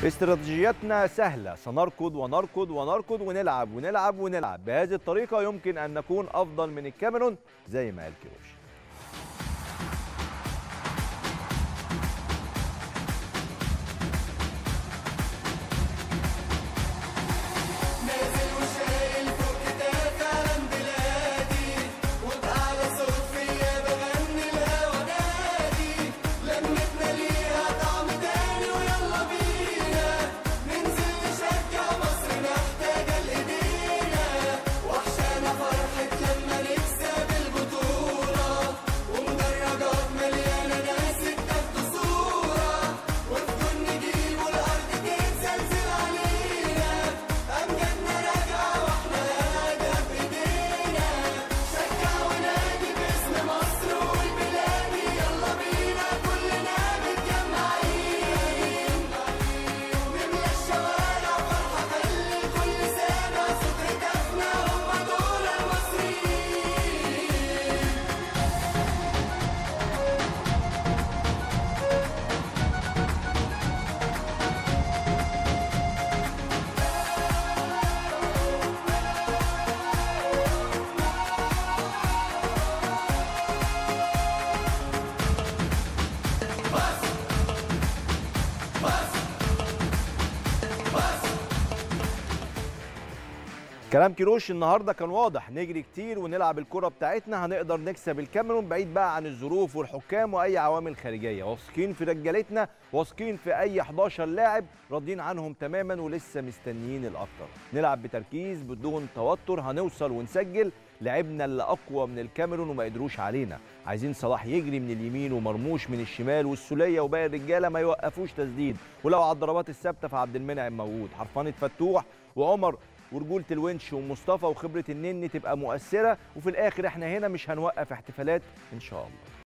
استراتيجيتنا سهلة سنركض ونركض ونركض ونلعب ونلعب ونلعب بهذه الطريقة يمكن أن نكون أفضل من الكاميرون زي ما قال كيروش كلام كيروش النهارده كان واضح نجري كتير ونلعب الكره بتاعتنا هنقدر نكسب الكاميرون بعيد بقى عن الظروف والحكام واي عوامل خارجيه واثقين في رجالتنا واثقين في اي 11 لاعب راضيين عنهم تماما ولسه مستنيين الاكتر نلعب بتركيز بدون توتر هنوصل ونسجل لعبنا اللي اقوى من الكاميرون وما قدروش علينا عايزين صلاح يجري من اليمين ومرموش من الشمال والسوليه وباقي الرجاله ما يوقفوش تسديد ولو على الضربات الثابته فعبد المنعم موجود حرفنه فتوح وعمر ورجوله الونش ومصطفى وخبره النني تبقى مؤثره وفي الاخر احنا هنا مش هنوقف احتفالات ان شاء الله